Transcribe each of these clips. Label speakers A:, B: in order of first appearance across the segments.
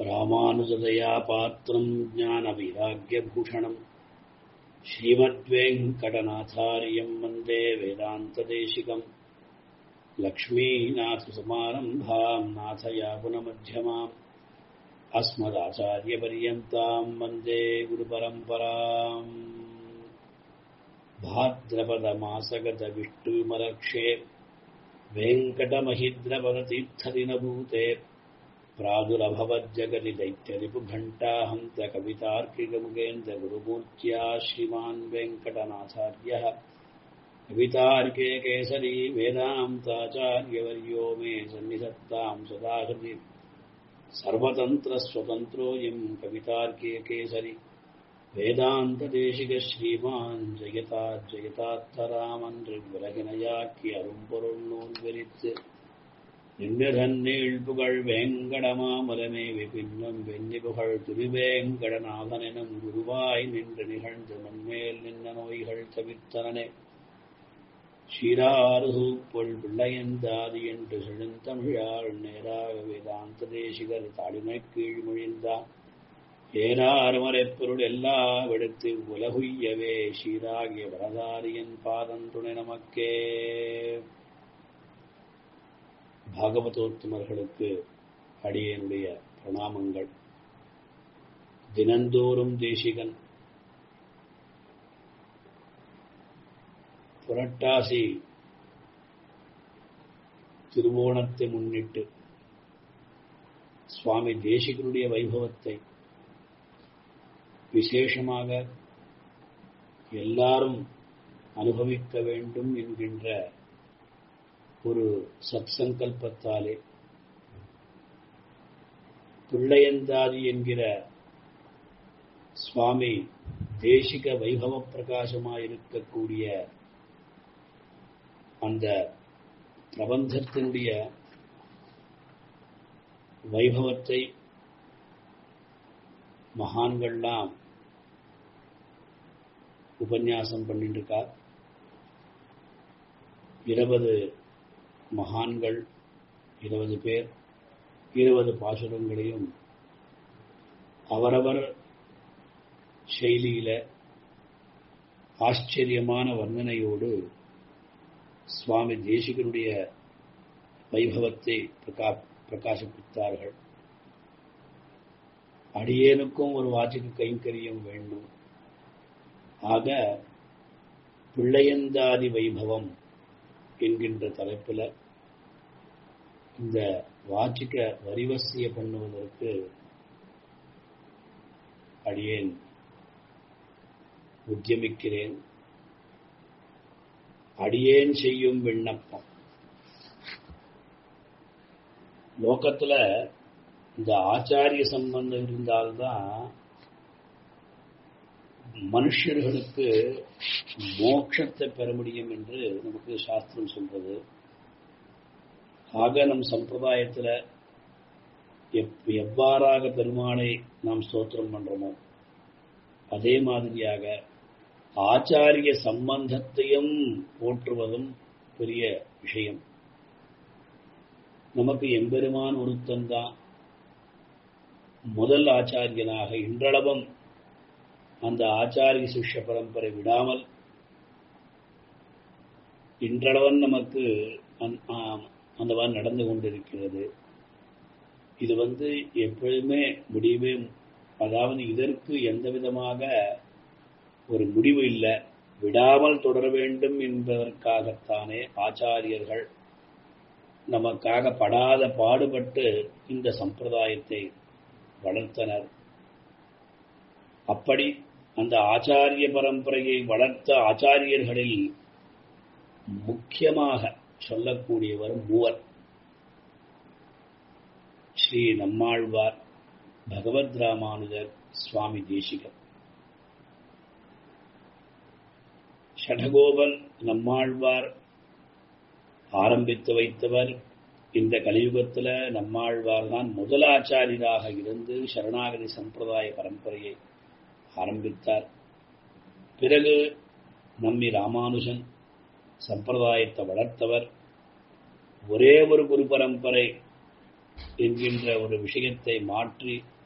A: ராமானுஜதயா பாத்திரம் ஞானவைராக்கியபூஷணம் ஸ்ரீமத்வேங்கடநாதாரியம் வந்தே வேதாந்ததேசிகம் லக்ஷ்மீநாथसमारम्भाम् नाथयापुनमध्यमाम् अस्मदाचार्यपर्यन्ताम् वन्दे गुरुपरम्पराम् भाद्रपदमासगतविष्णुविमलक्षे वेङ्कटमहिद्रपदतीर्थदिनभूते प्रादुरभवज्जगति दैत्यरिपुघण्टाहन्तकवितार्किकमुगेन्द्रगुरुमूर्त्या श्रीमान् वेङ्कटनाथार्यः कवितार्के केसरी वेदान्ताचार्यवर्यो मे सन्निधत्ताम् सदाहृति सर्वतन्त्रस्वतन्त्रोऽयम् कवितार्के केसरी வேதாந்ததேசிகஸ்ரீமான் ஜெயதா ஜெயதாத்தராமன்று விலகினையாக்கி அரும்பொருள் நூல் விரித்து நின்றுதன்னீழ் புகழ் வேங்கடமாமலமேவி பின்னம் வெண்ணி புகழ் துரிவேங்கடநாதனெனும் குருவாய் நின்று நிகழ்ந்து மண்மேல் நின்ன நோய்கள் தவிர்த்தனனே சீராறுசூப்பொள் பிள்ளையந்தாதி என்று செழுந்தமிழாள் நேராக வேதாந்த தேசிகர் தாளிமை கீழ்மொழிந்தான் ஏனாறுமறைப்பொருள் எல்லா விடுத்து உலகுய்யவே சீராகிய வரதாரியன் பாதம் துணை நமக்கே பாகவதோத்தமர்களுக்கு அடியனுடைய பிரணாமங்கள் தினந்தோறும் தேசிகன் புரட்டாசி திருவோணத்தை முன்னிட்டு சுவாமி தேசிகனுடைய வைபவத்தை விசேஷமாக எல்லாரும் அனுபவிக்க வேண்டும் என்கின்ற ஒரு சத்சங்கல்பத்தாலே பிள்ளையந்தாதி என்கிற சுவாமி தேசிக வைபவ பிரகாசமாயிருக்கக்கூடிய அந்த பிரபந்தத்தினுடைய வைபவத்தை மகான்கள்லாம் உபன்யாசம் பண்ணிட்டு இருக்கார் இருபது மகான்கள் இருபது பேர் இருபது பாசுரங்களையும் அவரவர் செயலியில ஆச்சரியமான வர்ணனையோடு சுவாமி தேசிகனுடைய வைபவத்தை பிரகா பிரகாசிப்பித்தார்கள் அடியேனுக்கும் ஒரு வாச்சிக்கு கைங்கரியம் வேண்டும் ஆக பிள்ளையந்தாதி வைபவம் என்கின்ற தலைப்பில் இந்த வாச்சிக்க வரிவசிய பண்ணுவதற்கு அடியேன் உத்தியமிக்கிறேன் அடியேன் செய்யும் விண்ணப்பம் லோகத்துல இந்த ஆச்சாரிய சம்பந்தம் இருந்தால்தான் மனுஷர்களுக்கு மோட்சத்தை பெற முடியும் என்று நமக்கு சாஸ்திரம் சொல்றது ஆக நம் சம்பிரதாயத்துல எவ்வாறாக பெருமானை நாம் ஸ்தோத்திரம் பண்றோமோ அதே மாதிரியாக ஆச்சாரிய சம்பந்தத்தையும் போற்றுவதும் பெரிய விஷயம் நமக்கு எம்பெருமான் ஒருத்தந்தான் முதல் ஆச்சாரியனாக இன்றளவும் அந்த ஆச்சாரிய சிஷ்ய பரம்பரை விடாமல் இன்றளவன் நமக்கு அந்த மாதிரி நடந்து கொண்டிருக்கிறது இது வந்து எப்பொழுதுமே முடிவே அதாவது இதற்கு எந்த விதமாக ஒரு முடிவு இல்லை விடாமல் தொடர வேண்டும் என்பதற்காகத்தானே ஆச்சாரியர்கள் நமக்காக படாத பாடுபட்டு இந்த சம்பிரதாயத்தை வளர்த்தனர் அப்படி அந்த ஆச்சாரிய பரம்பரையை வளர்த்த ஆச்சாரியர்களில் முக்கியமாக சொல்லக்கூடியவர் மூவர் ஸ்ரீ நம்மாழ்வார் பகவத் ராமானுஜர் சுவாமி தேசிகர் ஷடகோபன் நம்மாழ்வார் ஆரம்பித்து வைத்தவர் இந்த கலியுகத்தில் நம்மாழ்வார் தான் முதலாச்சாரியராக இருந்து சரணாகதி சம்பிரதாய பரம்பரையை ஆரம்பித்தார் பிறகு நம்மி ராமானுஜன் சம்பிரதாயத்தை வளர்த்தவர் ஒரே ஒரு குரு பரம்பரை என்கின்ற ஒரு விஷயத்தை மாற்றி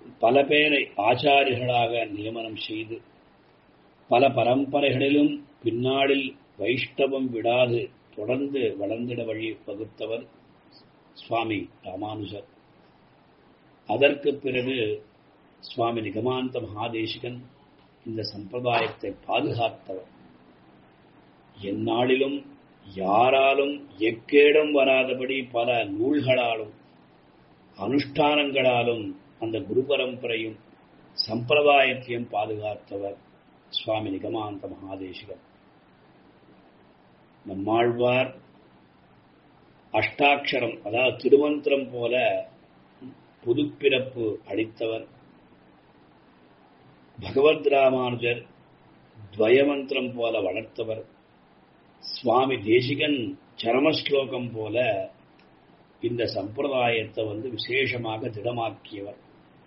A: பல பேரை ஆச்சாரியர்களாக நியமனம் செய்து பல பரம்பரைகளிலும் பின்னாளில் வைஷ்ணவம் விடாது தொடர்ந்து வளர்ந்திட வழி வகுத்தவர் சுவாமி ராமானுஜர் அதற்கு பிறகு சுவாமி நிகமாந்த மகாதேசிகன் இந்த சம்பிரதாயத்தை பாதுகாத்தவர் எந்நாளிலும் யாராலும் எக்கேடும் வராதபடி பல நூல்களாலும் அனுஷ்டானங்களாலும் அந்த குரு பரம்பரையும் சம்பிரதாயத்தையும் பாதுகாத்தவர் சுவாமி நிகமாந்த மகாதேசிகன் நம்மாழ்வார் அஷ்டாட்சரம் அதாவது திருமந்திரம் போல புதுப்பிறப்பு அளித்தவர் பகவத் ராமானுஜர் துவயமந்திரம் போல வளர்த்தவர் சுவாமி தேசிகன் சரமஸ்லோகம் போல இந்த சம்பிரதாயத்தை வந்து விசேஷமாக திடமாக்கியவர்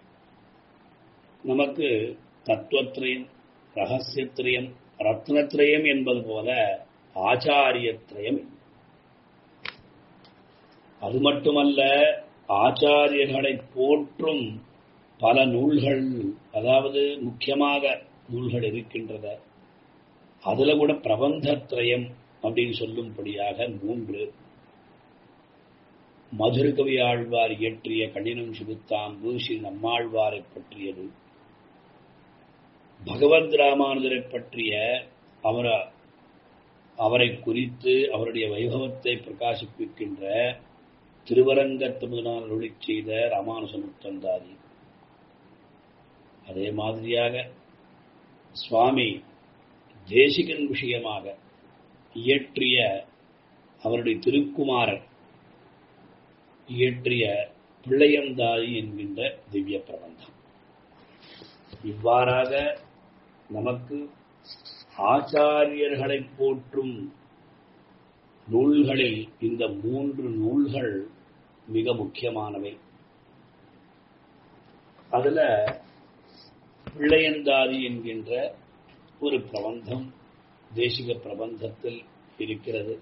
A: நமக்கு தத்துவத்திரயம் ரகசியத்திரயம் ரத்னத்திரயம் என்பது போல ஆச்சாரியத்திரயம் அது மட்டுமல்ல ஆச்சாரியர்களை போற்றும் பல நூல்கள் அதாவது முக்கியமாக நூல்கள் இருக்கின்றன அதுல கூட பிரபந்தத்ரயம் அப்படின்னு சொல்லும்படியாக மூன்று மதுரகவி ஆழ்வார் இயற்றிய கடினம் சுகுத்தாம்பு ஸ்ரீ நம்மாழ்வாரை பற்றியது பகவத் ராமானுஜரை பற்றிய அவர் அவரை குறித்து அவருடைய வைபவத்தை பிரகாசிப்பிக்கின்ற திருவரங்கத்து முதலால் அருளி செய்த ராமானுசமுத்தந்தாதி அதே மாதிரியாக சுவாமி தேசிகன் விஷயமாக இயற்றிய அவருடைய திருக்குமாரன் இயற்றிய பிள்ளையந்தாதி என்கின்ற திவ்ய பிரபந்தம் இவ்வாறாக நமக்கு ஆச்சாரியர்களை போற்றும் நூல்களில் இந்த மூன்று நூல்கள் மிக முக்கியமானவை அதுல பிள்ளையந்தாதி என்கின்ற ஒரு பிரபந்தம் தேசிக பிரபந்தத்தில் இருக்கிறது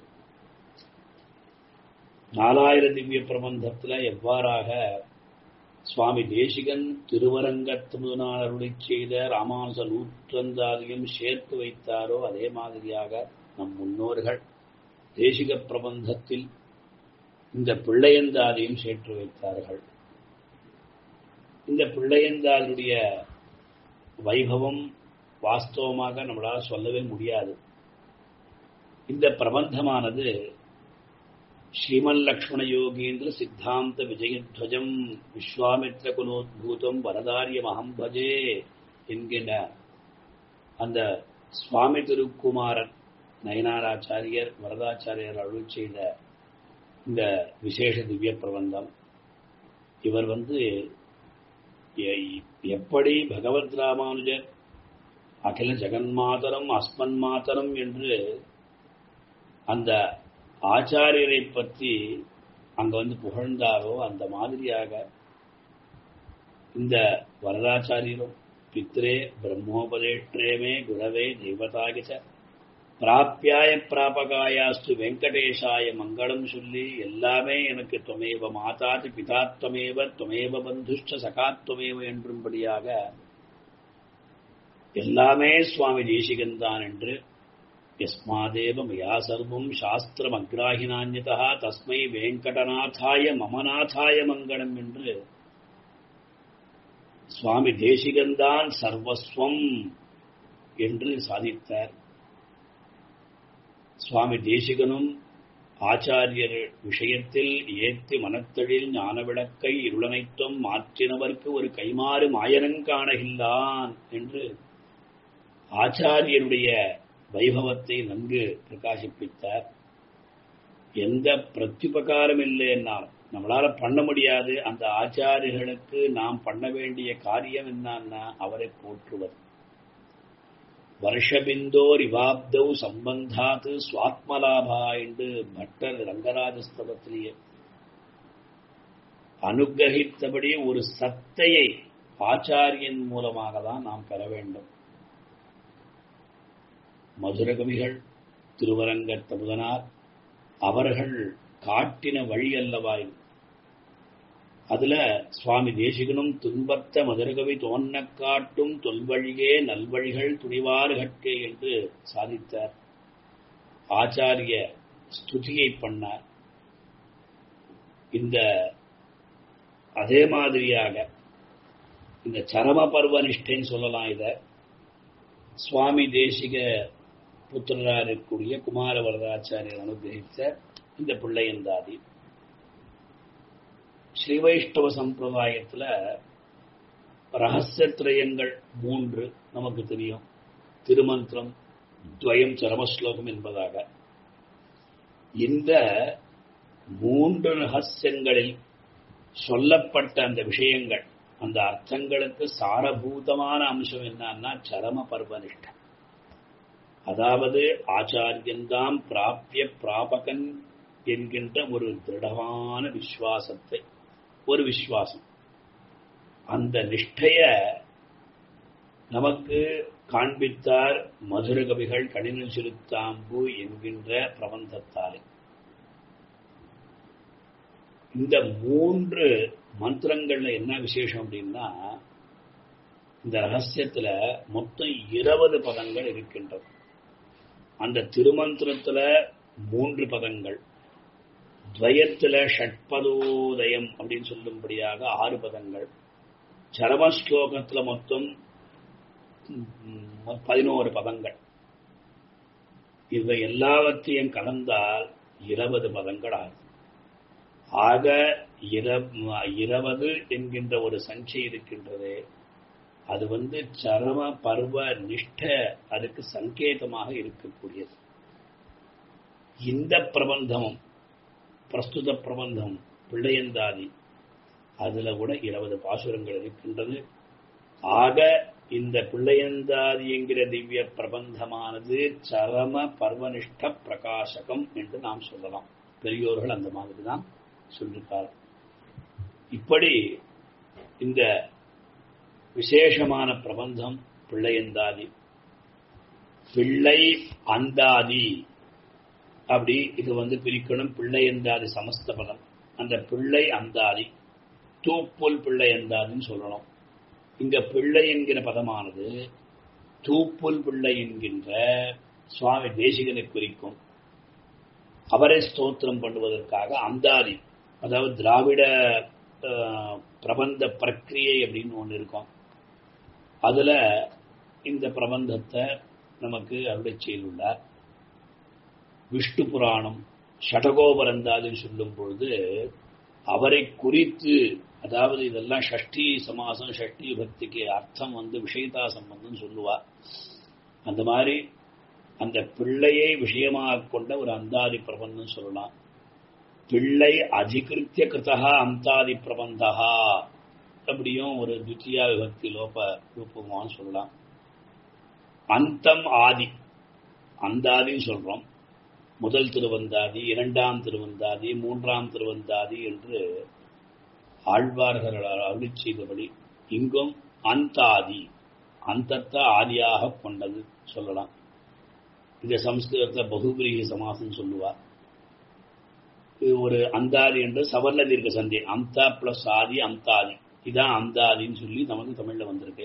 A: நாலாயிர திவ்ய பிரபந்தத்தில் எவ்வாறாக சுவாமி தேசிகன் திருவரங்கத்து முதனால் அருளி செய்த ராமானுச நூற்றந்தாதியும் சேர்த்து வைத்தாரோ அதே மாதிரியாக நம் முன்னோர்கள் தேசிக பிரபந்தத்தில் இந்த பிள்ளையந்தாதியும் சேர்த்து வைத்தார்கள் இந்த பிள்ளையந்தாதியுடைய வைபவம் வாஸ்தவமாக நம்மளால் சொல்லவே முடியாது இந்த பிரபந்தமானது ஸ்ரீமன் லக்ஷ்மண யோகீந்திர சித்தாந்த விஜயத்வஜம் விஸ்வாமித்ர குலோத்பூதம் வரதாரிய மகம்பஜே என்கிற அந்த சுவாமி திருக்குமாரன் நயனாராச்சாரியர் வரதாச்சாரியர் அருள் செய்த இந்த விசேஷ திவ்ய பிரபந்தம் இவர் வந்து எப்படி பகவத் ராமானுஜர் அகில ஜெகன்மாதரம் அஸ்மன் மாதரம் என்று அந்த ஆச்சாரியரை பற்றி அங்க வந்து புகழ்ந்தாரோ அந்த மாதிரியாக இந்த வரதாச்சாரியரும் பித்ரே பிரம்மோபதேஷ்டேமே குரவே தெய்வதாகிச்ச பிராப்பியாய பிராபகாயாஸ்து வெங்கடேஷாய மங்களம் சொல்லி எல்லாமே எனக்கு துவமேவ மாதாதி பிதாத்வமேவ துவமேவ பந்துஷ்ட சகாத்வமேவ என்றும்படியாக எல்லாமே சுவாமி தேசிகன்தான் என்று யஸ்மாதேவ மயா சர்வம் சாஸ்திரம் அக்ராஹினான்யதா தஸ்மை வெங்கடநாதாய மமநாதாய மங்களம் என்று சுவாமி தேசிகன்தான் சர்வஸ்வம் என்று சாதித்தார் சுவாமி தேசிகனும் ஆச்சாரியர் விஷயத்தில் ஏத்தி மனத்தொழில் ஞான விளக்கை இருளனைத்தும் மாற்றினவர்க்கு ஒரு கைமாறு மாயனங்காணகில்லான் என்று ஆச்சாரியனுடைய வைபவத்தை நன்கு பிரகாசிப்பித்தார் எந்த பிரத்யுபகாரம் இல்லைன்னார் நம்மளால பண்ண முடியாது அந்த ஆச்சாரியர்களுக்கு நாம் பண்ண வேண்டிய காரியம் என்னன்னா அவரை போற்றுவது வருஷபிந்தோர் இவாப்தௌ சம்பந்தாத்து சுவாத்மலாபா என்று பட்டர் ரங்கராஜஸ்தவத்திலேயே அனுகிரகித்தபடி ஒரு சத்தையை ஆச்சாரியன் மூலமாக தான் நாம் பெற வேண்டும் மதுரகவிகள் திருவரங்கத் தமுதனார் அவர்கள் காட்டின வழி அல்லவாய் அதுல சுவாமி தேசிகனும் துன்பத்த மதுரகவி தோன்ன காட்டும் தொல்வழியே நல்வழிகள் துணிவாறு கற்கே என்று சாதித்தார் ஆச்சாரிய ஸ்துதியை பண்ணார் இந்த அதே மாதிரியாக இந்த சரம பருவ நிஷ்டைன்னு சொல்லலாம் இத சுவாமி தேசிக புத்திரராக இருக்கக்கூடிய குமார வரதாச்சாரியர் அனுகிரகித்த இந்த பிள்ளையந்தாதி ஸ்ரீ வைஷ்ணவ சம்பிரதாயத்துல ரகசிய திரயங்கள் மூன்று நமக்கு தெரியும் திருமந்திரம் துவயம் சரமஸ்லோகம் என்பதாக இந்த மூன்று ரகசியங்களில் சொல்லப்பட்ட அந்த விஷயங்கள் அந்த அர்த்தங்களுக்கு சாரபூதமான அம்சம் என்னன்னா சரம பர்வனிஷ்டம் அதாவது ஆச்சாரியன்தாம் பிராபிய பிராபகன் என்கின்ற ஒரு திருடமான விசுவாசத்தை ஒரு விசுவாசம் அந்த நிஷ்டைய நமக்கு காண்பித்தார் மதுர கவிகள் கணினில் சிறுத்தாம்பு என்கின்ற பிரபந்தத்தாலே இந்த மூன்று மந்திரங்கள்ல என்ன விசேஷம் அப்படின்னா இந்த ரகசியத்துல மொத்தம் இருபது பதங்கள் இருக்கின்றது அந்த திருமந்திரத்துல மூன்று பதங்கள் துவயத்துல ஷட்பதோதயம் அப்படின்னு சொல்லும்படியாக ஆறு பதங்கள் சரமஸ்லோகத்துல மொத்தம் பதினோரு பதங்கள் இவை எல்லாவற்றையும் கலந்தால் இருபது பதங்கள் ஆகும் ஆக இருபது என்கின்ற ஒரு சஞ்சை இருக்கின்றது அது வந்து சரம பருவ நிஷ்ட அதுக்கு சங்கேதமாக இருக்கக்கூடியது இந்த பிரபந்தமும் பிரஸ்துத பிரபந்தம் பிள்ளையந்தாதி அதுல கூட இருபது பாசுரங்கள் இருக்கின்றது ஆக இந்த பிள்ளையந்தாதி என்கிற திவ்ய பிரபந்தமானது சரம பர்வனிஷ்ட பிரகாசகம் என்று நாம் சொல்லலாம் பெரியோர்கள் அந்த மாதிரி தான் சொல்லிருக்கார் இப்படி இந்த விசேஷமான பிரபந்தம் பிள்ளையந்தாதி பிள்ளை அந்தாதி அப்படி இது வந்து பிரிக்கணும் பிள்ளை அந்தாதி சமஸ்த பதம் அந்த பிள்ளை அந்தாதி தூப்புல் பிள்ளை அந்தாதின்னு சொல்லணும் இங்க பிள்ளை என்கிற பதமானது தூப்புல் பிள்ளை என்கின்ற சுவாமி தேசிகனை குறிக்கும் அவரை ஸ்தோத்திரம் பண்ணுவதற்காக அந்தாதி அதாவது திராவிட பிரபந்த பிரக்கிரியை அப்படின்னு ஒன்று இருக்கும் அதுல இந்த பிரபந்தத்தை நமக்கு அருளை செய்துள்ளார் விஷ்ணு புராணம் ஷடகோபரந்தாதுன்னு சொல்லும் பொழுது அவரை குறித்து அதாவது இதெல்லாம் ஷஷ்டி சமாசம் ஷஷ்டி பக்திக்கு அர்த்தம் வந்து விஷயதா சம்பந்தம் சொல்லுவார் அந்த மாதிரி அந்த பிள்ளையை விஷயமாக கொண்ட ஒரு அந்தாதி பிரபந்தம் சொல்லலாம் பிள்ளை அதிகிருத்திய கிருத்தகா அந்தாதி பிரபந்தகா அப்படியும் ஒரு துத்தியா விபக்தி லோப ரூபமான்னு சொல்லலாம் அந்தம் ஆதி அந்தாதின்னு சொல்றோம் முதல் திருவந்தாதி இரண்டாம் திருவந்தாதி மூன்றாம் திருவந்தாதி என்று ஆழ்வார்களால் அருளி செய்தபடி இங்கும் அந்தாதி அந்தத்தை ஆதியாக கொண்டது சொல்லலாம் இந்த சம்ஸ்கிருதத்தை பகுபிரிய சமாசம் சொல்லுவார் இது ஒரு அந்தாதி என்று சவர்ண தீர்க்க சந்தி அந்தா பிளஸ் ஆதி அந்தாதி இதான் அந்தாதின்னு சொல்லி நமக்கு தமிழ்ல வந்திருக்கு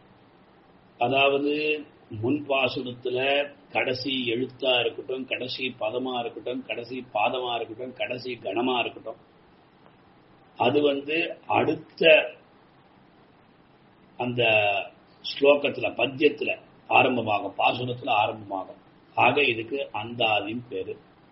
A: அதாவது முன் பாசுரத்துல கடைசி எழுத்தா இருக்கட்டும் கடைசி பதமா இருக்கட்டும் கடைசி பாதமா இருக்கட்டும் கடைசி கணமா இருக்கட்டும் அது வந்து அடுத்த அந்த ஸ்லோகத்துல பத்தியத்துல ஆரம்பமாகும் பாசுரத்துல ஆரம்பமாகும் ஆக இதுக்கு அந்தாதின் பேரு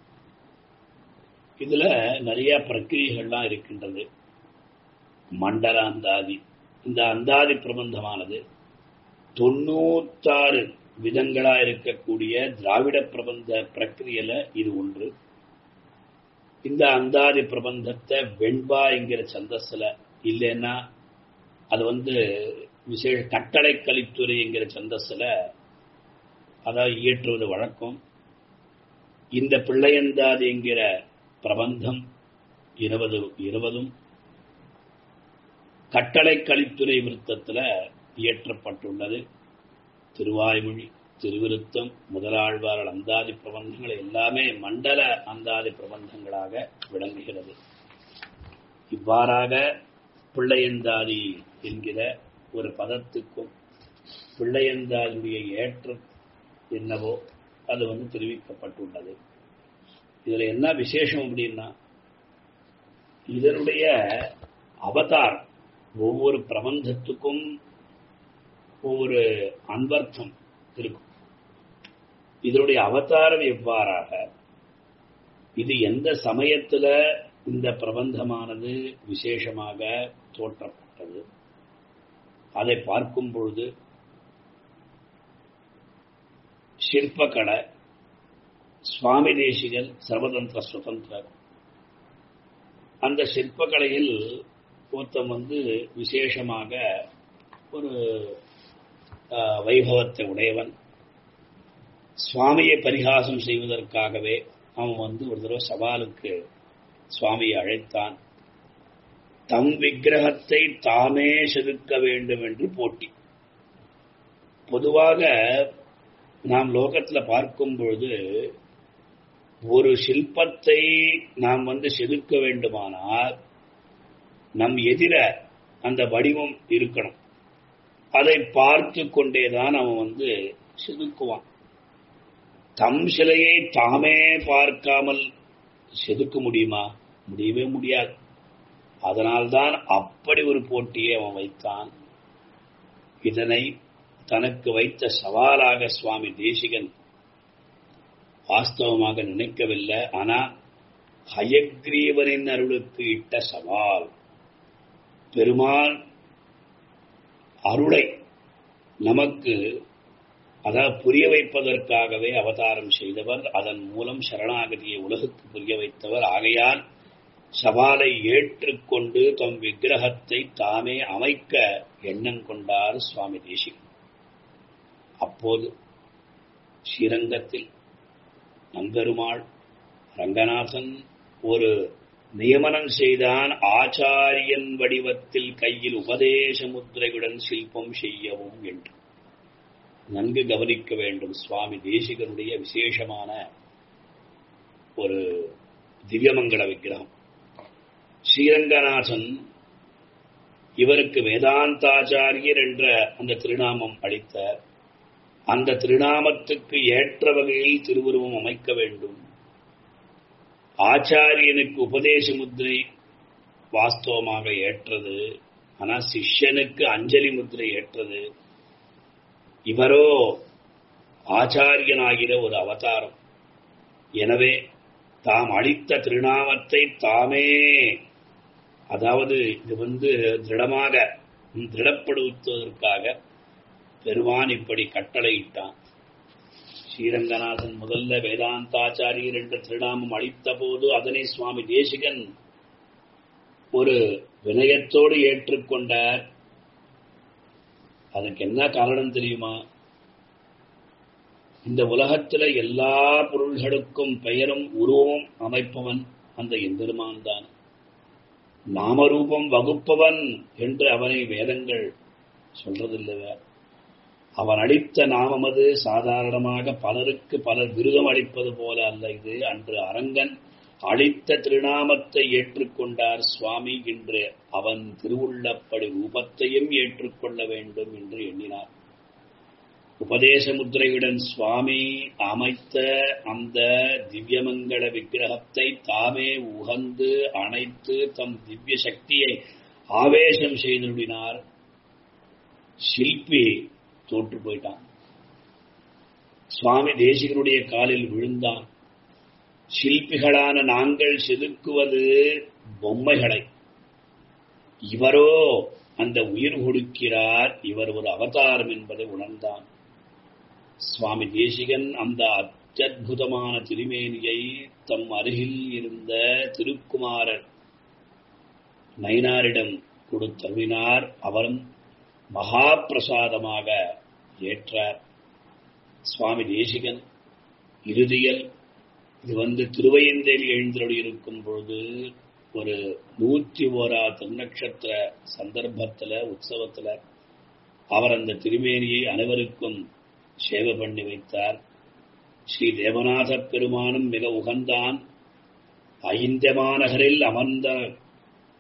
A: இதுல நிறைய பிரக்கிரியைகள்லாம் இருக்கின்றது மண்டல அந்தாதி இந்த அந்தாதி பிரபந்தமானது தொண்ணூத்தாறு விதங்களா இருக்கக்கூடிய திராவிட பிரபந்த பிரக்கிரியல இது ஒன்று இந்த அந்தாதி பிரபந்தத்தை வெண்பா என்கிற சந்தஸ்ல இல்லைன்னா அது வந்து விசேஷ கட்டளை கலித்துறை என்கிற சந்தஸ்ல அதாவது இயற்றுவது வழக்கம் இந்த பிள்ளையந்தாதி என்கிற பிரபந்தம் இருபது இருபதும் கட்டளை கலித்துறை விருத்தத்தில் இயற்றப்பட்டுள்ளது திருவாய்மொழி திருவிருத்தம் முதலாழ்வார்கள் அந்தாதி பிரபந்தங்கள் எல்லாமே மண்டல அந்தாதி பிரபந்தங்களாக விளங்குகிறது இவ்வாறாக பிள்ளையந்தாதி என்கிற ஒரு பதத்துக்கும் பிள்ளையந்தாதியுடைய ஏற்றம் என்னவோ அது வந்து தெரிவிக்கப்பட்டுள்ளது இதுல என்ன விசேஷம் அப்படின்னா இதனுடைய அவதார் ஒவ்வொரு பிரபந்தத்துக்கும் ஒவ்வொரு அன்பர்த்தம் இருக்கும் இதனுடைய அவதாரம் எவ்வாறாக இது எந்த சமயத்துல இந்த பிரபந்தமானது விசேஷமாக தோற்றப்பட்டது அதை பார்க்கும் பொழுது சிற்பக்கலை சுவாமி தேசிகன் சர்வதந்திர சுதந்திரர் அந்த சிற்பக்கலையில் ஒருத்தன் வந்து விசேஷமாக ஒரு வைபவத்தை உடையவன் சுவாமியை பரிகாசம் செய்வதற்காகவே அவன் வந்து ஒரு தடவை சவாலுக்கு சுவாமியை அழைத்தான் தம் விக்கிரகத்தை தாமே செதுக்க வேண்டும் என்று போட்டி பொதுவாக நாம் லோகத்துல பார்க்கும் பொழுது ஒரு சில்பத்தை நாம் வந்து செதுக்க வேண்டுமானால் நம் எதிர அந்த வடிவம் இருக்கணும் அதை பார்த்து கொண்டேதான் அவன் வந்து செதுக்குவான் தம் சிலையை தாமே பார்க்காமல் செதுக்க முடியுமா முடியவே முடியாது அதனால்தான் அப்படி ஒரு போட்டியை அவன் வைத்தான் இதனை தனக்கு வைத்த சவாலாக சுவாமி தேசிகன் வாஸ்தவமாக நினைக்கவில்லை ஆனா ஹயக்ரீவனின் அருளுக்கு இட்ட சவால் பெருமாள் அருளை நமக்கு அதாவது புரிய வைப்பதற்காகவே அவதாரம் செய்தவர் அதன் மூலம் சரணாகதியை உலகுக்கு புரிய வைத்தவர் ஆகையால் சவாலை ஏற்றுக்கொண்டு தம் விக்கிரகத்தை தாமே அமைக்க எண்ணம் கொண்டார் சுவாமி தேசிகன் அப்போது ஸ்ரீரங்கத்தில் நம்பெருமாள் ரங்கநாதன் ஒரு நியமனம் செய்தான் ஆச்சாரியன் வடிவத்தில் கையில் உபதேச முத்திரையுடன் சில்பம் செய்யவும் என்று நன்கு கவனிக்க வேண்டும் சுவாமி தேசிகனுடைய விசேஷமான ஒரு திவ்யமங்கள விக்கிரகம் ஸ்ரீரங்கநாதன் இவருக்கு வேதாந்தாச்சாரியர் என்ற அந்த திருநாமம் அளித்தார் அந்த திருநாமத்துக்கு ஏற்ற வகையில் திருவுருவம் அமைக்க வேண்டும் ஆச்சாரியனுக்கு உபதேச முத்திரை வாஸ்தவமாக ஏற்றது ஆனா சிஷ்யனுக்கு அஞ்சலி முத்திரை ஏற்றது இவரோ ஆச்சாரியனாகிற ஒரு அவதாரம் எனவே தாம் அளித்த திருநாமத்தை தாமே அதாவது இது வந்து திருடமாக திருடப்படுத்துவதற்காக பெருமான் இப்படி கட்டளையிட்டான் ஸ்ரீரங்கநாதன் முதல்ல வேதாந்தாச்சாரியர் என்ற திருநாமம் அளித்த போது அதனை சுவாமி தேசிகன் ஒரு வினயத்தோடு ஏற்றுக்கொண்டார் அதுக்கு என்ன காரணம் தெரியுமா இந்த உலகத்துல எல்லா பொருள்களுக்கும் பெயரும் உருவமும் அமைப்பவன் அந்த எம்பெருமான் தான் நாமரூபம் வகுப்பவன் என்று அவனை வேதங்கள் சொல்றதில்லைவ அவன் அளித்த நாமம் அது சாதாரணமாக பலருக்கு பலர் விருதம் அளிப்பது போல அல்ல இது அன்று அரங்கன் அளித்த திருநாமத்தை ஏற்றுக்கொண்டார் சுவாமி என்று அவன் திருவுள்ளப்படி ரூபத்தையும் ஏற்றுக்கொள்ள வேண்டும் என்று எண்ணினார் உபதேச முத்திரையுடன் சுவாமி அமைத்த அந்த திவ்யமங்கள விக்கிரகத்தை தாமே உகந்து அணைத்து தம் திவ்ய சக்தியை ஆவேசம் செய்துவினார் சில்பி தோற்று போயிட்டான் சுவாமி தேசிகனுடைய காலில் விழுந்தான் சில்பிகளான நாங்கள் செதுக்குவது பொம்மைகளை இவரோ அந்த உயிர் கொடுக்கிறார் இவர் ஒரு அவதாரம் என்பதை உணர்ந்தான் சுவாமி தேசிகன் அந்த அத்தியுதமான திருமேனியை தம் அருகில் இருந்த திருக்குமாரர் நயினாரிடம் கொடுத்தருவினார் அவரும் மகா பிரசாதமாக ஏற்றார் சுவாமி தேசிகன் இறுதியில் இது வந்து திருவையந்தேலி எழுந்தருளி இருக்கும் பொழுது ஒரு நூற்றி ஓரா திருநக்ஷத்திர சந்தர்ப்பத்துல உற்சவத்துல அவர் அந்த திருமேனியை அனைவருக்கும் சேவை பண்ணி வைத்தார் ஸ்ரீ தேவநாத பெருமானும் மிக உகந்தான் ஐந்தமாநகரில் அமர்ந்த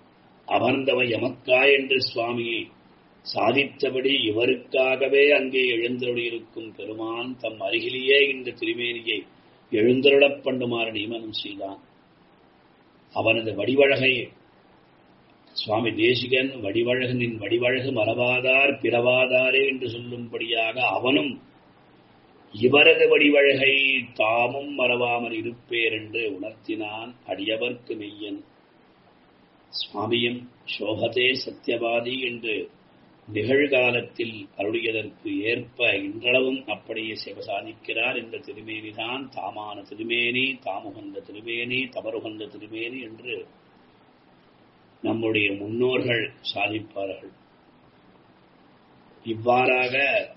A: அமர்ந்தவ எமக்காய் என்று சுவாமியை சாதித்தபடி இவருக்காகவே அங்கே எழுந்தருளியிருக்கும் பெருமான் தம் அருகிலேயே இந்த திருமேனியை எழுந்தருளப் பண்ணுமாறு நியமனம் செய்தான் அவனது வடிவழகை சுவாமி தேசிகன் வடிவழகனின் வடிவழகு மறவாதார் பிறவாதாரே என்று சொல்லும்படியாக அவனும் இவரது வடிவழகை தாமும் மறவாமல் இருப்பேர் என்று உணர்த்தினான் அடியவர்க்கு மெய்யன் சுவாமியும் சோகதே சத்தியவாதி என்று நிகழ்காலத்தில் அருளியதற்கு ஏற்ப இன்றளவும் அப்படியே சிவ சாதிக்கிறார் இந்த திருமேனிதான் தாமான திருமேனி தாமுகந்த திருமேனி தவறுகந்த திருமேனி என்று நம்முடைய முன்னோர்கள் சாதிப்பார்கள் இவ்வாறாக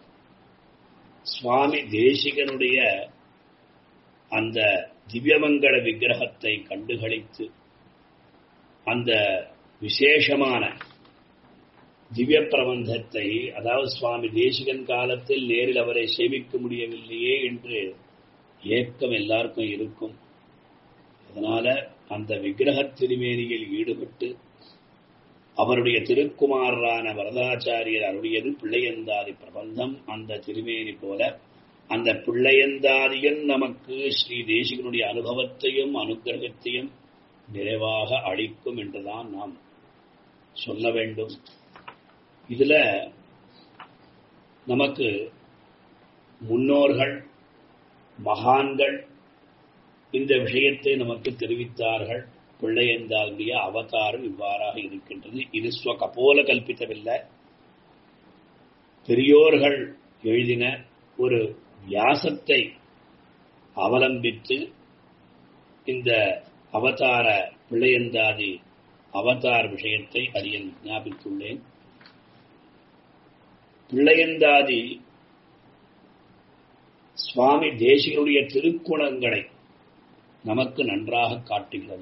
A: சுவாமி தேசிகனுடைய அந்த திவ்யமங்கள விக்கிரகத்தை கண்டுகளித்து அந்த விசேஷமான திவ்ய பிரபந்தத்தை அதாவது சுவாமி தேசிகன் காலத்தில் நேரில் அவரை சேமிக்க முடியவில்லையே என்று ஏக்கம் எல்லாருக்கும் இருக்கும் அதனால அந்த விக்கிரக திருமேனியில் ஈடுபட்டு அவருடைய திருக்குமாரரான வரதாச்சாரியர் அருளியது பிள்ளையந்தாதி பிரபந்தம் அந்த திருமேனி போல அந்த பிள்ளையந்தாதியன் நமக்கு ஸ்ரீ தேசிகனுடைய அனுபவத்தையும் அனுகிரகத்தையும் நிறைவாக அளிக்கும் என்றுதான் நாம் சொல்ல வேண்டும் இதுல நமக்கு முன்னோர்கள் மகான்கள் இந்த விஷயத்தை நமக்கு தெரிவித்தார்கள் பிள்ளையந்தாளுடைய அவதாரம் இவ்வாறாக இருக்கின்றது இது ஸ்வ கபோல கல்பித்தவில்லை பெரியோர்கள் எழுதின ஒரு வியாசத்தை அவலம்பித்து இந்த அவதார பிள்ளையந்தாதி அவதார் விஷயத்தை அறியன் ஞாபித்துள்ளேன் பிள்ளையந்தாதி சுவாமி தேசிகருடைய திருக்குணங்களை நமக்கு நன்றாக காட்டுகிறது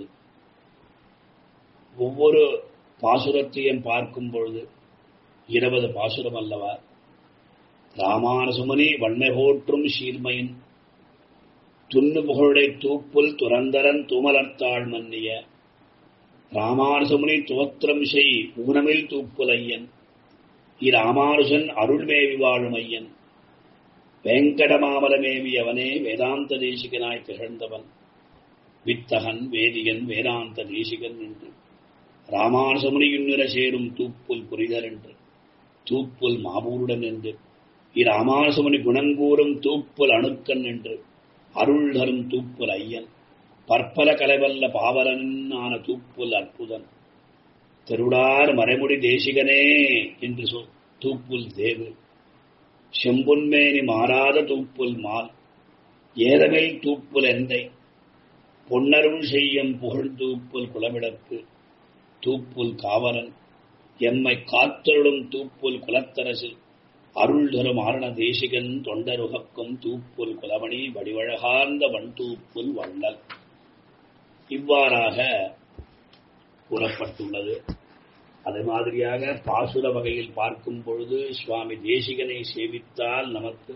A: ஒவ்வொரு பாசுரத்தையும் பார்க்கும் பொழுது இருபது பாசுரம் அல்லவா ராமானுசுமணி வன்மை போற்றும் சீர்மையின் துண்ணு புகழுடை தூப்புல் துரந்தரன் தூமலர்த்தாள் மன்னிய ராமானுசுமணி துவத்திரம் செய் ஊனமில் தூப்புலையன் இராமானுஜன் அருள்மேவி வாழும் ஐயன் வெங்கடமாமலமேவி அவனே வேதாந்த தேசிகனாய் திகழ்ந்தவன் வித்தகன் வேதியன் வேதாந்த தேசிகன் என்று ராமானுசமுனியுன்னிற சேரும் தூப்புல் புரிதல் என்று தூப்புல் மாபூருடன் என்று இராமானுசமுனி குணங்கூறும் தூப்புல் அணுக்கன் என்று அருள் தரும் தூப்புல் ஐயன் பற்பல கலைவல்ல பாவலன் ஆன தூப்புல் அற்புதன் திருடார் மறைமுடி தேசிகனே என்று சொல் தூப்புல் தேவு செம்புன்மேனி மாறாத தூப்புல் மால் ஏதமில் தூப்புல் எந்தை பொன்னருள் செய்யும் புகழ் தூப்புல் குளவிடற்கு தூப்புல் காவலன் எம்மை காத்தருடும் தூப்புல் குலத்தரசு அருள் தரும் ஆரண தேசிகன் தொண்டருகக்கும் தூப்புல் குலமணி வடிவழகார்ந்த வன்தூப்புல் வள்ளல் இவ்வாறாக கூறப்பட்டுள்ளது அது மாதிரியாக பாசுர வகையில் பார்க்கும் பொழுது சுவாமி தேசிகனை சேவித்தால் நமக்கு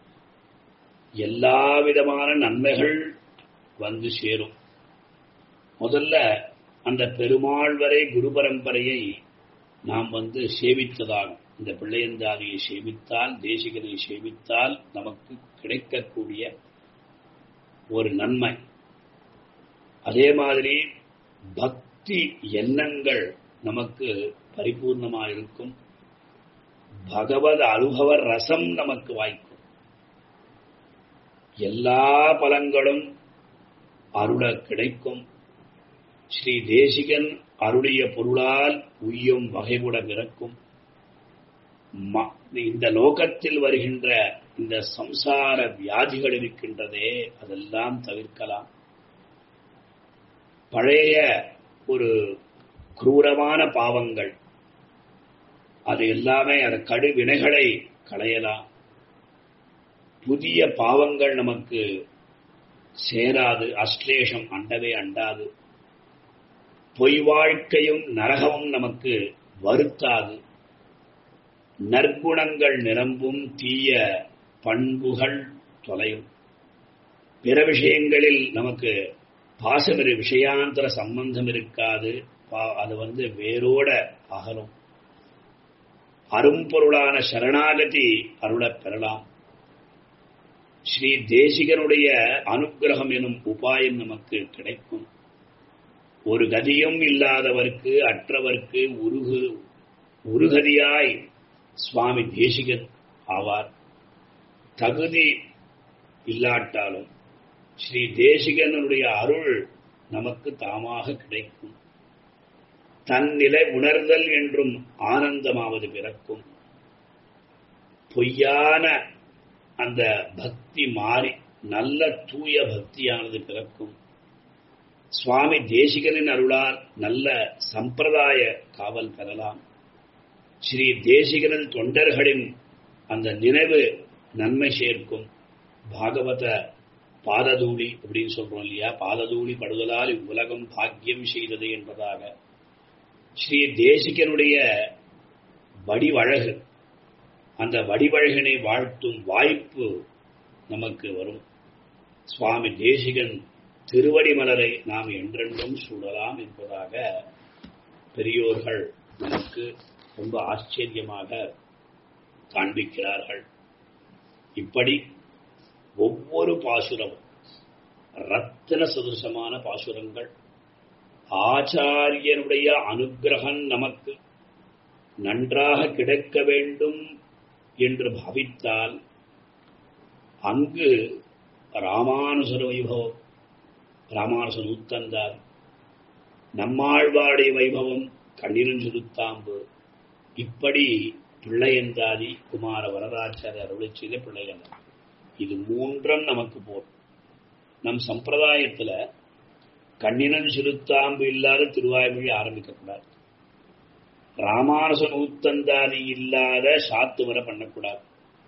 A: எல்லா விதமான நன்மைகள் வந்து சேரும் முதல்ல அந்த பெருமாள் வரை குரு பரம்பரையை நாம் வந்து சேவித்ததாகும் இந்த பிள்ளையந்தாதியை சேவித்தால் தேசிகனை சேவித்தால் நமக்கு கிடைக்கக்கூடிய ஒரு நன்மை அதே மாதிரி பக்தி எண்ணங்கள் நமக்கு பரிபூர்ணமாக இருக்கும் பகவத் அனுபவ ரசம் நமக்கு வாய்க்கும் எல்லா பலங்களும் அருள கிடைக்கும் ஸ்ரீ தேசிகன் அருளிய பொருளால் உய்யும் வகைபுட பிறக்கும் இந்த லோகத்தில் வருகின்ற இந்த சம்சார வியாதிகள் இருக்கின்றதே அதெல்லாம் தவிர்க்கலாம் பழைய ஒரு குரூரமான பாவங்கள் அது எல்லாமே அந்த கடு வினைகளை களையலாம் புதிய பாவங்கள் நமக்கு சேராது அஸ்லேஷம் அண்டவே அண்டாது பொய் வாழ்க்கையும் நரகமும் நமக்கு வருத்தாது நற்குணங்கள் நிரம்பும் தீய பண்புகள் தொலையும் பிற விஷயங்களில் நமக்கு பாசம் இரு விஷயாந்தர சம்பந்தம் இருக்காது பா- அது வந்து வேரோட அகலும் அரும்பொருளான சரணாகதி அருளப் பெறலாம் ஸ்ரீ தேசிகனுடைய அனுக்கிரகம் எனும் உபாயம் நமக்கு கிடைக்கும் ஒரு கதியும் இல்லாதவர்க்கு அற்றவர்க்கு உருகு உருகதியாய் சுவாமி தேசிகன் ஆவார் தகுதி இல்லாட்டாலும் ஸ்ரீ தேசிகனுடைய அருள் நமக்கு தாமாக கிடைக்கும் தன்னிலை உணர்தல் என்றும் ஆனந்தமாவது பிறக்கும் பொய்யான அந்த பக்தி மாறி நல்ல தூய பக்தியானது பிறக்கும் சுவாமி தேசிகனின் அருளால் நல்ல சம்பிரதாய காவல் பெறலாம் ஸ்ரீ தேசிகனின் தொண்டர்களின் அந்த நினைவு நன்மை சேர்க்கும் பாகவத பாததூளி அப்படின்னு சொல்றோம் இல்லையா பாததூளி படுதலால் இவ்வுலகம் பாக்கியம் செய்தது என்பதாக ஸ்ரீ தேசிகனுடைய வடிவழகு அந்த வடிவழகினை வாழ்த்தும் வாய்ப்பு நமக்கு வரும் சுவாமி தேசிகன் திருவடி மலரை நாம் என்றென்றும் சூடலாம் என்பதாக பெரியோர்கள் நமக்கு ரொம்ப ஆச்சரியமாக காண்பிக்கிறார்கள் இப்படி ஒவ்வொரு பாசுரமும் ரத்தின சதுசமான பாசுரங்கள் ஆச்சாரியனுடைய அனுக்கிரகம் நமக்கு நன்றாக கிடைக்க வேண்டும் என்று பாவித்தால் அங்கு ராமானுசர வைபவம் ராமானுசன் உத்தந்தார் நம்மாழ்வாடைய வைபவம் கண்ணிரன் சுருத்தாம்பு இப்படி பிள்ளையந்தாதி குமார வரதாச்சாரிய அருளை செய்த பிள்ளையந்தாதி இது மூன்றும் நமக்கு போதும் நம் சம்பிரதாயத்துல கண்ணினன் சிறுத்தாம்பு இல்லாத திருவாய்மொழி ஆரம்பிக்கக்கூடாது ராமானுசன் ஊத்தந்தாதி இல்லாத சாத்து வர பண்ணக்கூடாது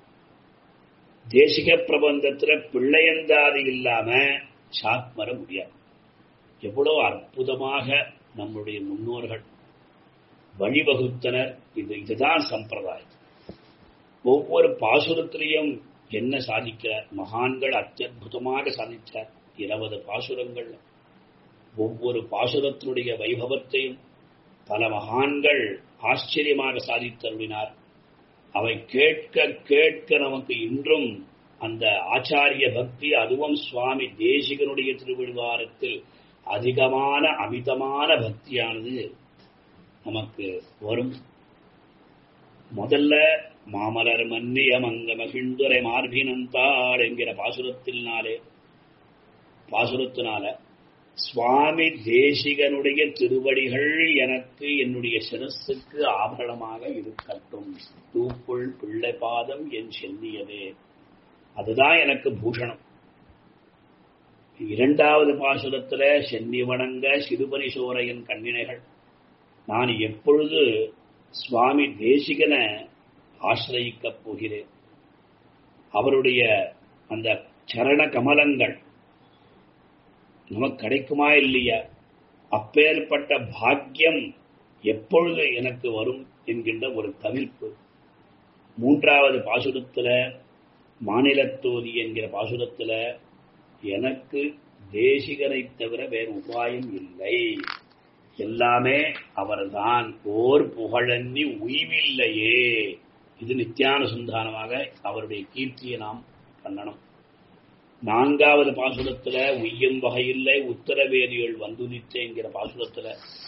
A: தேசிக பிரபந்தத்துல பிள்ளையந்தாதி இல்லாம சாத் வர முடியாது எவ்வளவு அற்புதமாக நம்முடைய முன்னோர்கள் வழிவகுத்தனர் இது இதுதான் சம்பிரதாயம் ஒவ்வொரு பாசுரத்திலையும் என்ன சாதிக்கிறார் மகான்கள் அத்தியுதமாக சாதித்தார் இருபது பாசுரங்கள் ஒவ்வொரு பாசுரத்தினுடைய வைபவத்தையும் பல மகான்கள் ஆச்சரியமாக சாதித்தருளினார் அவை கேட்க கேட்க நமக்கு இன்றும் அந்த ஆச்சாரிய பக்தி அதுவும் சுவாமி தேசிகனுடைய திருவிழ்வாரத்தில் அதிகமான அமிதமான பக்தியானது நமக்கு வரும் முதல்ல மாமலர் மன்னிய மங்க மகிழ்ந்துரை மார்பினந்தாள் என்கிற பாசுரத்தினாலே பாசுரத்தினால சுவாமி தேசிகனுடைய திருவடிகள் எனக்கு என்னுடைய சிரசுக்கு ஆபரணமாக இருக்கட்டும் தூக்குள் பிள்ளை பாதம் என் செல்லியதே அதுதான் எனக்கு பூஷணம் இரண்டாவது பாசுரத்துல சென்னி வணங்க சிறுபரி சோரையின் கண்ணினைகள் நான் எப்பொழுது சுவாமி தேசிகனை ஆசிரயிக்கப் போகிறேன் அவருடைய அந்த சரண கமலங்கள் நமக்கு கிடைக்குமா இல்லையா அப்பேற்பட்ட பாக்கியம் எப்பொழுது எனக்கு வரும் என்கின்ற ஒரு தவிர்ப்பு மூன்றாவது பாசுரத்துல மாநிலத்தோதி என்கிற பாசுரத்துல எனக்கு தேசிகனை தவிர வேறு உபாயம் இல்லை எல்லாமே அவர்தான் ஓர் புகழன்னி உய்வில்லையே இது நித்தியானுசந்தானமாக அவருடைய கீர்த்தியை நாம் பண்ணணும் நான்காவது பாசுரத்துல உய்யும் வகையில்லை உத்தரவேதிகள் வந்துதித்த என்கிற பாசுரத்துல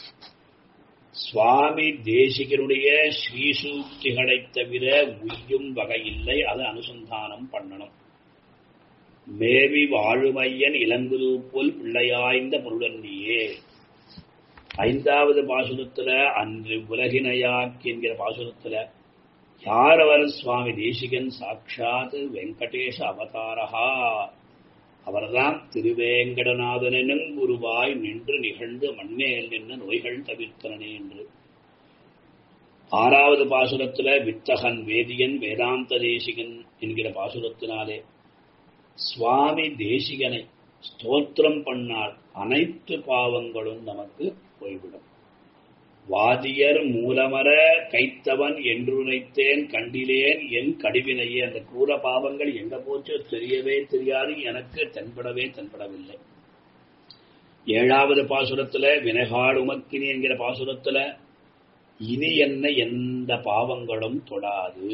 A: சுவாமி தேசிகருடைய ஸ்ரீசூக்திகளை தவிர உய்யும் வகையில்லை அதை அனுசந்தானம் பண்ணணும் மேவி வாழுமையன் இளங்குது போல் பிள்ளையாய்ந்த பொருளன்னியே ஐந்தாவது பாசுரத்துல அன்று உலகினையாக்கி என்கிற பாசுரத்துல யார் அவர் சுவாமி தேசிகன் சாட்சாத் வெங்கடேஷ அவதாரஹா அவர்தான் திருவேங்கடநாதனும் குருவாய் நின்று நிகழ்ந்து மண்ணேல் நின்று நோய்கள் தவிர்த்தனே என்று ஆறாவது பாசுரத்துல வித்தகன் வேதியன் வேதாந்த தேசிகன் என்கிற பாசுரத்தினாலே சுவாமி தேசிகனை ஸ்தோத்திரம் பண்ணால் அனைத்து பாவங்களும் நமக்கு போய்விடும் வாதியர் மூலமர கைத்தவன் என்று நினைத்தேன் கண்டிலேன் என் கடிவினையே அந்த கூற பாவங்கள் எங்க போச்சோ தெரியவே தெரியாது எனக்கு தென்படவே தென்படவில்லை ஏழாவது பாசுரத்துல வினகாடு உமக்கினி என்கிற பாசுரத்துல இனி என்ன எந்த பாவங்களும் தொடாது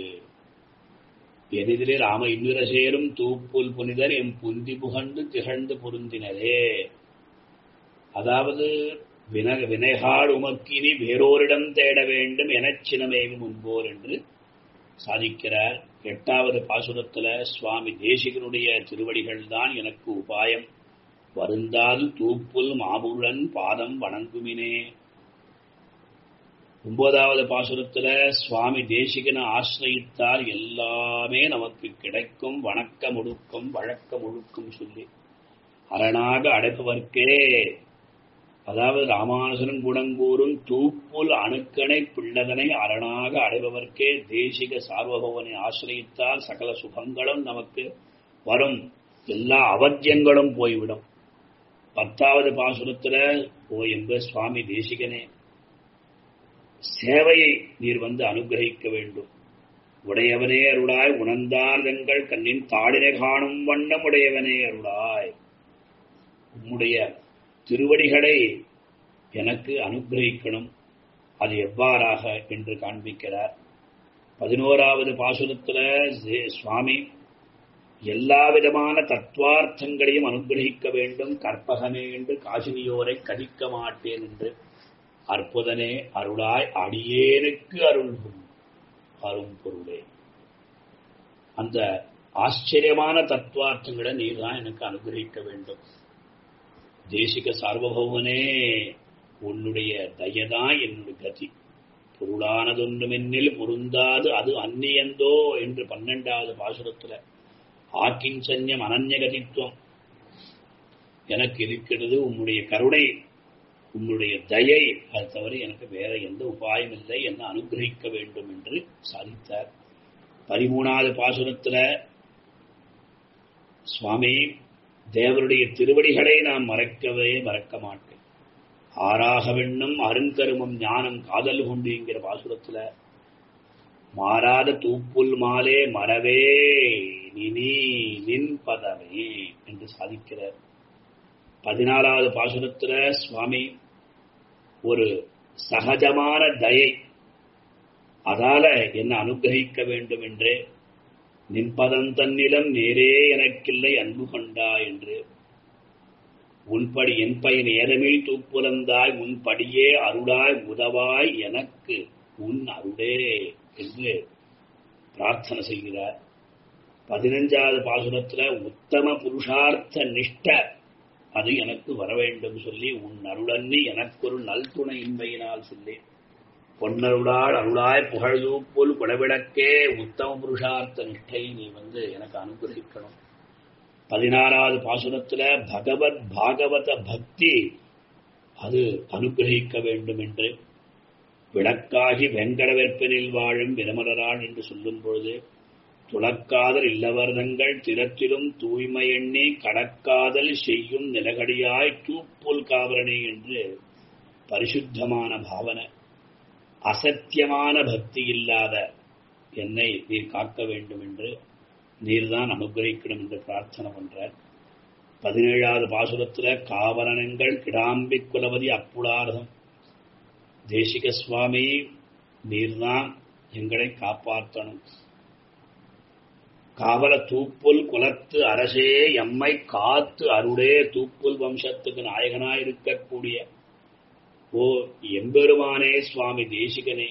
A: எனிதிலே ராம இன்னுர சேரும் தூப்புல் புனிதர் எம் புந்தி புகண்டு திகழ்ந்து பொருந்தினரே அதாவது வின வினைகாடு உமக்கினி வேறோரிடம் தேட வேண்டும் எனச் சினமேவி முன்போர் என்று சாதிக்கிறார் எட்டாவது பாசுரத்துல சுவாமி தேசிகனுடைய திருவடிகள் தான் எனக்கு உபாயம் வருந்தால் தூப்புல் மாமுழன் பாதம் வணங்குமினே ஒன்பதாவது பாசுரத்துல சுவாமி தேசிகனை ஆசிரயித்தால் எல்லாமே நமக்கு கிடைக்கும் வணக்க முழுக்கம் வழக்க முழுக்கும் சொல்லி அரணாக அடைப்பவர்க்கே அதாவது ராமானுஜன் குணங்கூறும் தூப்புல் அணுக்கணை பிள்ளதனை அரணாக அடைபவர்க்கே தேசிக சார்வபவனை ஆசிரயித்தால் சகல சுகங்களும் நமக்கு வரும் எல்லா அவத்தியங்களும் போய்விடும் பத்தாவது பாசுரத்துல ஓ என்ப சுவாமி தேசிகனே சேவையை நீர் வந்து அனுகிரகிக்க வேண்டும் உடையவனே அருளாய் உணர்ந்தார்தங்கள் கண்ணின் தாடினை காணும் வண்ணம் உடையவனே அருளாய் உம்முடைய திருவடிகளை எனக்கு அனுகிரகிக்கணும் அது எவ்வாறாக என்று காண்பிக்கிறார் பதினோராவது பாசுரத்துல சுவாமி எல்லா விதமான தத்துவார்த்தங்களையும் அனுகிரகிக்க வேண்டும் கற்பகமே என்று காசினியோரை கதிக்க மாட்டேன் என்று அற்புதனே அருளாய் அடியேனுக்கு அருள்கும் அரும் பொருளே அந்த ஆச்சரியமான தத்துவார்த்தங்களை நீர் தான் எனக்கு அனுகிரகிக்க வேண்டும் தேசிக சார்வபௌமனே உன்னுடைய தயதான் என்னுடைய கதி பொருளானதொன்றுமென்னில் பொருந்தாது அது அந்நியந்தோ என்று பன்னெண்டாவது பாசுரத்துல ஆக்கிஞ்சன்யம் அனன்யகதித்துவம் எனக்கு இருக்கிறது உம்முடைய கருணை உம்முடைய தயை அது தவிர எனக்கு வேற எந்த உபாயம் இல்லை என்ன அனுகிரகிக்க வேண்டும் என்று சாதித்தார் பதிமூணாவது பாசுரத்துல சுவாமி தேவருடைய திருவடிகளை நான் மறக்கவே மறக்க மாட்டேன் ஆறாக வெண்ணும் அருங்கருமம் ஞானம் காதல் கொண்டு என்கிற பாசுரத்துல மாறாத தூப்புல் மாலே மறவே நினி நின் பதமே என்று சாதிக்கிறார் பதினாலாவது பாசுரத்துல சுவாமி ஒரு சகஜமான தயை அதால என்ன அனுகிரகிக்க வேண்டும் என்று நின்பதம் தன்னிலம் நேரே எனக்கில்லை அன்பு கொண்டா என்று உன்படி என் பயன் ஏதமில் தூப்புலந்தாய் உன்படியே அருளாய் உதவாய் எனக்கு உன் அருளே என்று பிரார்த்தனை செய்கிறார் பதினஞ்சாவது பாசுரத்துல உத்தம புருஷார்த்த நிஷ்ட அது எனக்கு வர வேண்டும் சொல்லி உன் அருளன்னி எனக்கொரு நல்துணை இன்மையினால் சொல்லி பொன்னருளால் அருளாய் புகழ்தூப்புல் குடவிளக்கே உத்தம புருஷார்த்த நிஷ்டை நீ வந்து எனக்கு அனுகிரகிக்கணும் பதினாறாவது பாசுரத்துல பகவத் பாகவத பக்தி அது அனுகிரகிக்க வேண்டும் என்று விளக்காகி வெங்கட வெற்பனில் வாழும் விரமலரான் என்று சொல்லும் பொழுது துளக்காதல் இல்லவர்தங்கள் திறத்திலும் தூய்மை எண்ணி கடக்காதல் செய்யும் நிலகடியாய் தூப்புல் காவரணி என்று பரிசுத்தமான பாவனை அசத்தியமான பக்தி இல்லாத என்னை நீர் காக்க வேண்டும் என்று நீர்தான் அனுகிரகிக்கணும் என்று பிரார்த்தனை பண்றார் பதினேழாவது பாசுரத்துல காவலனங்கள் கிடாம்பி குலவதி அப்புடார்தம் தேசிக சுவாமி நீர்தான் எங்களை காப்பாற்றணும் காவல தூப்புல் குலத்து அரசே எம்மை காத்து அருளே தூப்புல் வம்சத்துக்கு நாயகனாயிருக்கக்கூடிய ஓ எம்பெருமானே சுவாமி தேசிகனே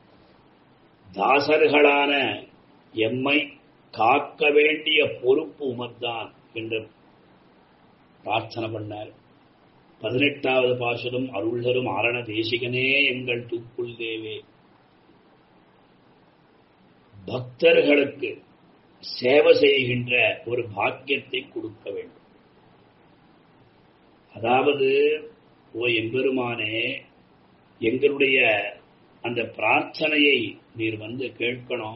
A: தாசர்களான எம்மை காக்க வேண்டிய பொறுப்பு உமத்தான் என்று பிரார்த்தனை பண்ணார் பதினெட்டாவது பாசுரம் அருள்தரும் ஆரண தேசிகனே எங்கள் தூப்புல் தேவே பக்தர்களுக்கு சேவை செய்கின்ற ஒரு பாக்கியத்தை கொடுக்க வேண்டும் அதாவது ஓ எம்பெருமானே எங்களுடைய அந்த பிரார்த்தனையை நீர் வந்து கேட்கணும்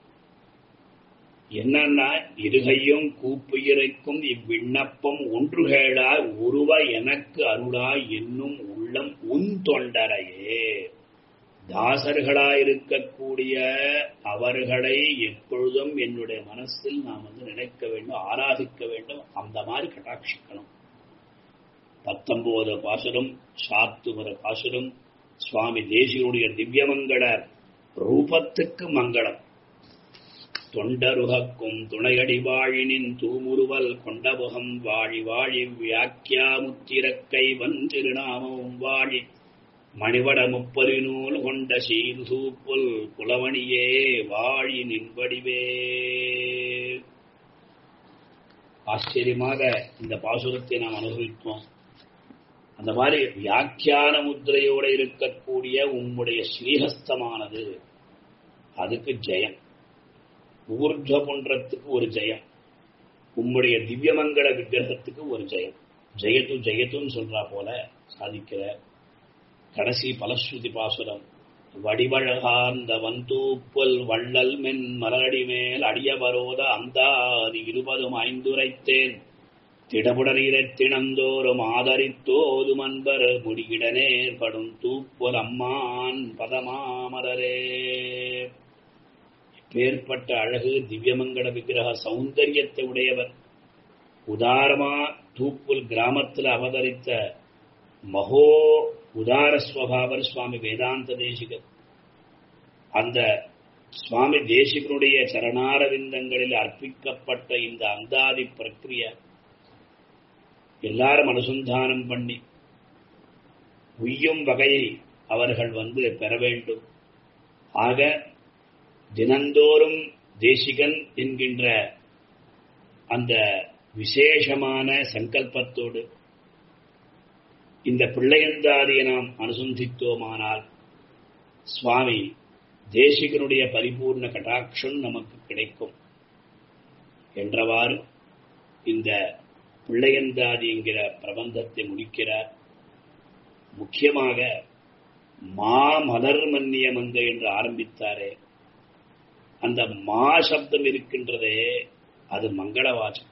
A: என்னன்னா இருகையும் கூப்புயிரைக்கும் இவ்விண்ணப்பம் ஒன்று கேளாய் உருவ எனக்கு அருளாய் என்னும் உள்ளம் உன் தொண்டரையே தாசர்களாயிருக்கக்கூடிய அவர்களை எப்பொழுதும் என்னுடைய மனசில் நாம் வந்து நினைக்க வேண்டும் ஆராதிக்க வேண்டும் அந்த மாதிரி கட்டாட்சிக்கணும் பத்தொன்பது பாசுரம் சாத்துவர பாசுரம் சுவாமி தேசியனுடைய திவ்யமங்கள ரூபத்துக்கு மங்களம் தொண்டருகக்கும் துணையடி வாழினின் தூமுருவல் கொண்டபுகம் வாழி வாழி வியாக்கியாமுத்திரக்கை வந்திருநாமமும் வாழி மணிவட முப்பது நூல் கொண்ட சீர்தூப்புல் புலவணியே வாழி நின்படிவே ஆச்சரியமாக இந்த பாசுரத்தை நாம் அனுபவித்தோம் அந்த மாதிரி வியாக்கியான முத்திரையோட இருக்கக்கூடிய உம்முடைய ஸ்ரீஹஸ்தமானது அதுக்கு ஜெயம் ஊர்ஜ புன்றத்துக்கு ஒரு ஜெயம் உம்முடைய திவ்யமங்கள விக்கிரகத்துக்கு ஒரு ஜெயம் ஜெயத்து ஜெயத்துன்னு சொல்றா போல சாதிக்கிற கடைசி பலஸ்ருதி பாசுரம் வடிவழகார்ந்த வந்தூப்பல் வள்ளல் மென் மலரடி மேல் அடியவரோத அந்தாதி இருபதும் ஐந்துரைத்தேன் திடபுடரீரத் தினந்தோறும் ஆதரித்தோதும் அன்பர் முடிகிடனேர் படும் தூப்பல் அம்மான் பதமாமரரே பேர்பட்ட அழகு திவ்யமங்கல விக்கிரக சௌந்தரியத்தை உடையவர் உதாரமா தூப்புல் கிராமத்தில் அவதரித்த மகோ உதார ஸ்வபாவர் சுவாமி வேதாந்த தேசிகர் அந்த சுவாமி தேசிகனுடைய சரணாரவிந்தங்களில் அர்ப்பிக்கப்பட்ட இந்த அந்தாதி பிரக்கிரிய எல்லாரும் அனுசந்தானம் பண்ணி உய்யும் வகையை அவர்கள் வந்து பெற வேண்டும் ஆக தினந்தோறும் தேசிகன் என்கின்ற அந்த விசேஷமான சங்கல்பத்தோடு இந்த பிள்ளையந்தாதியை நாம் அனுசந்தித்தோமானால் சுவாமி தேசிகனுடைய பரிபூர்ண கட்டாட்சம் நமக்கு கிடைக்கும் என்றவாறு இந்த பிள்ளையந்தாதி என்கிற பிரபந்தத்தை முடிக்கிறார் முக்கியமாக மா மலர் மன்னிய மங்கை என்று ஆரம்பித்தாரே அந்த மா சப்தம் இருக்கின்றதே அது மங்களவாச்சம்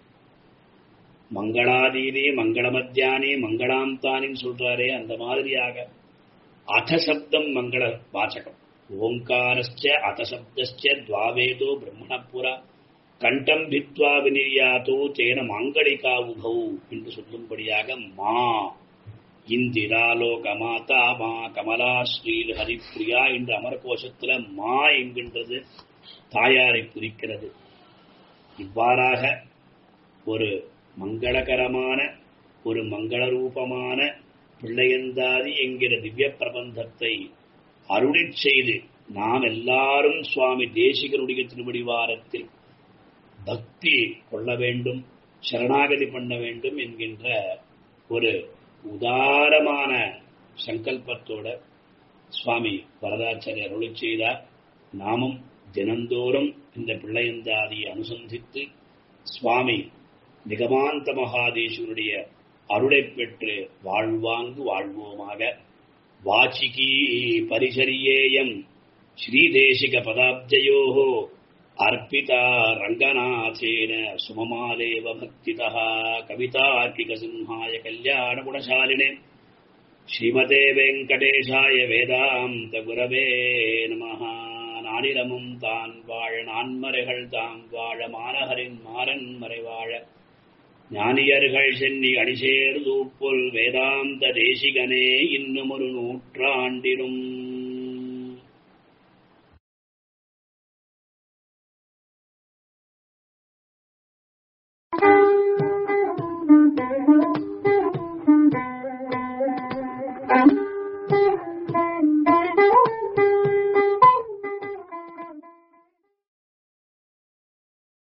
A: மங்களாதீனே மங்களமத்தியானே மங்களாந்தானின்னு சொல்றாரே அந்த மாதிரியாக அசப்தம் மங்கள வாச்சகம் ஓங்காரஸ்ச அசப்தஸ்ச துவாவேதோ பிரம்மணப்புரா கண்டம் பித்வா வினிர்யாத்தோ தேன மாங்கலிகா உபௌ என்று சொல்லும்படியாக மா இந்திராலோக மாதா மா கமலா ஸ்ரீல் ஹரிப்ரியா என்ற அமரகோஷத்துல மா என்கின்றது தாயாரை குறிக்கிறது இவ்வாறாக ஒரு மங்களகரமான ஒரு மங்கள ரூபமான பிள்ளையந்தாதி என்கிற திவ்ய பிரபந்தத்தை அருளிச் செய்து நாம் எல்லாரும் சுவாமி தேசிகருடைய திருவடிவாரத்தில் பக்தி கொள்ள வேண்டும் சரணாகதி பண்ண வேண்டும் என்கின்ற ஒரு உதாரமான சங்கல்பத்தோட சுவாமி வரதாச்சாரியர் அருளி செய்தார் நாமும் தினந்தோறும் இந்த பிள்ளையந்தாதியை அனுசந்தித்து சுவாமி நிகமாந்த மகாதேஸ்வருடைய அருளை பெற்று வாழ்வாங்கு வாழ்வோமாக வாச்சிகி பரிசரியேயம் ஸ்ரீதேசிக பதாப்ஜயோகோ அர்ப்பிதா ரங்கநாதேன சுமமாலேவ பக்திதா கவிதார்க்கிக சிம்ஹாய கல்யாண குணசாலினே ஸ்ரீமதே வெங்கடேஷாய வேதாந்த குரவே நமஹ நானிலமும் தான் வாழ நான்மறைகள் தாம் வாழ மாநகரின் மாறன் மறைவாழ ஞானியர்கள் சென்னி அணிசேர் தூப்புல் வேதாந்த தேசிகனே இன்னும் ஒரு நூற்றாண்டிலும்